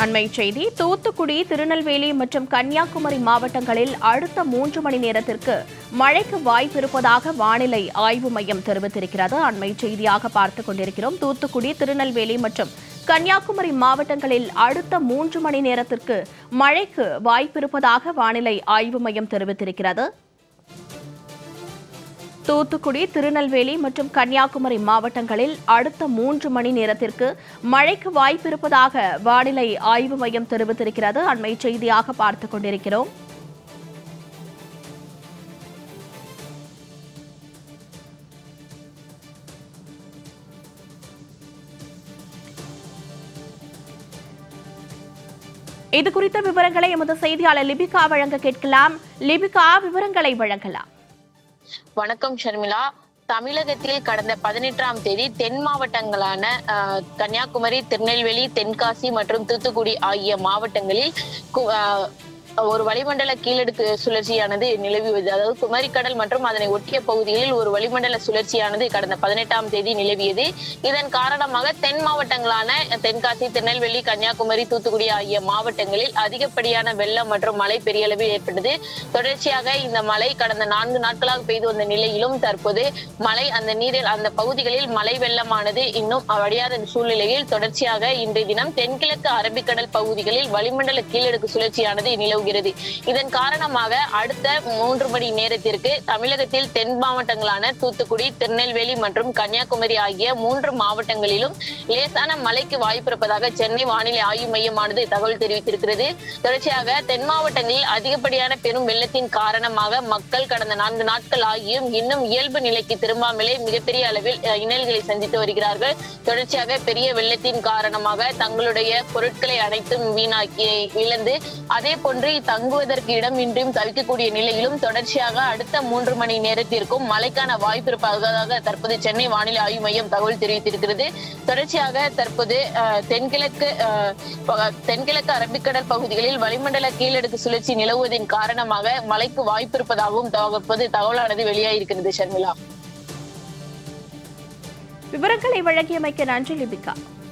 அண்மை செய்தி தூத்துக்குடி திருநெல்வேலி மற்றும் கன்னியாகுமரி மாவட்டங்களில் அடுத்த மூன்று மணி நேரத்திற்கு மழைக்கு வாய்ப்பு இருப்பதாக வானிலை ஆய்வு மையம் தெரிவித்திருக்கிறது அண்மை செய்தியாக பார்த்துக் கொண்டிருக்கிறோம் தூத்துக்குடி திருநெல்வேலி மற்றும் கன்னியாகுமரி மாவட்டங்களில் அடுத்த மூன்று மணி நேரத்திற்கு மழைக்கு வாய்ப்பிருப்பதாக வானிலை ஆய்வு மையம் தெரிவித்திருக்கிறது தூத்துக்குடி திருநெல்வேலி மற்றும் கன்னியாகுமரி மாவட்டங்களில் அடுத்த மூன்று மணி நேரத்திற்கு மழைக்கு வாய்ப்பிருப்பதாக வானிலை ஆய்வு மையம் தெரிவித்திருக்கிறது அண்மை செய்தியாக பார்த்துக் கொண்டிருக்கிறோம் இது குறித்த விவரங்களை எமது செய்தியாளர் லிபிகா வழங்க கேட்கலாம் லிபிகா விவரங்களை வழங்கலாம் வணக்கம் ஷர்மிளா தமிழகத்தில் கடந்த பதினெட்டாம் தேதி தென் மாவட்டங்களான அஹ், கன்னியாகுமரி திருநெல்வேலி தென்காசி மற்றும் தூத்துக்குடி ஆகிய மாவட்டங்களில் கு- அஹ், ஒரு வளிமண்டல கீழடுக்கு சுழற்சியானது நிலவியது அதாவது குமரிக்கடல் மற்றும் அதனை ஒட்டிய பகுதிகளில் ஒரு வளிமண்டல சுழற்சியானது கடந்த பதினெட்டாம் தேதி நிலவியது இதன் காரணமாக தென் மாவட்டங்களான தென்காசி திருநெல்வேலி கன்னியாகுமரி தூத்துக்குடி ஆகிய மாவட்டங்களில் அதிகப்படியான வெள்ளம் மற்றும் மழை பெரிய அளவில் ஏற்பட்டது தொடர்ச்சியாக இந்த மழை கடந்த நான்கு நாட்களாக பெய்து வந்த நிலையிலும் தற்போது மழை அந்த நீரில் அந்த பகுதிகளில் மழை வெள்ளமானது இன்னும் வடியாத சூழ்நிலையில் தொடர்ச்சியாக இன்றைய தினம் தென்கிழக்கு அரபிக்கடல் பகுதிகளில் வளிமண்டல கீழடுக்கு சுழற்சியானது நிலவுகிறது இதன் காரணமாக அடுத்த மூன்று மணி நேரத்திற்கு தமிழகத்தில் தென் மாவட்டங்களான தூத்துக்குடி திருநெல்வேலி மற்றும் கன்னியாகுமரி ஆகிய மூன்று மாவட்டங்களிலும் லேசான மழைக்கு வாய்ப்பிருப்பதாக சென்னை வானிலை ஆய்வு மையமானது தகவல் தெரிவித்திருக்கிறது தொடர்ச்சியாக தென் மாவட்டங்களில் அதிகப்படியான பெரும் வெள்ளத்தின் காரணமாக மக்கள் கடந்த நான்கு நாட்கள் ஆகியும் இன்னும் இயல்பு நிலைக்கு திரும்பாமலே மிகப்பெரிய அளவில் அஹ், இன்னல்களை சந்தித்து வருகிறார்கள் தொடர்ச்சியாக பெரிய வெள்ளத்தின் காரணமாக தங்களுடைய பொருட்களை அனைத்தும் வீணாக்கி இழந்து அதே போன்று தங்குவதற்கு இடமின்றியும் தவிக்கக்கூடிய நிலையிலும் தொடர்ச்சியாக அடுத்த மூன்று மணி நேரத்திற்கும் மழைக்கான வாய்ப்பு இருப்பதாக தற்போது சென்னை வானிலை ஆய்வு மையம் தகவல் தெரிவித்திருக்கிறது தொடர்ச்சியாக தற்போது அஹ், தென்கிழக்கு அஹ், ப- தென்கிழக்கு அரபிக்கடல் பகுதிகளில் வளிமண்டல கீழடுக்கு சுழற்சி நிலவுவதன் காரணமாக மழைக்கு வாய்ப்பு இருப்பதாகவும் தற்போது தகவலானது வெளியாகிருக்கிறது ஷர்மிளா விவரங்களை வழங்கியமைக்க நன்றி லிபிகா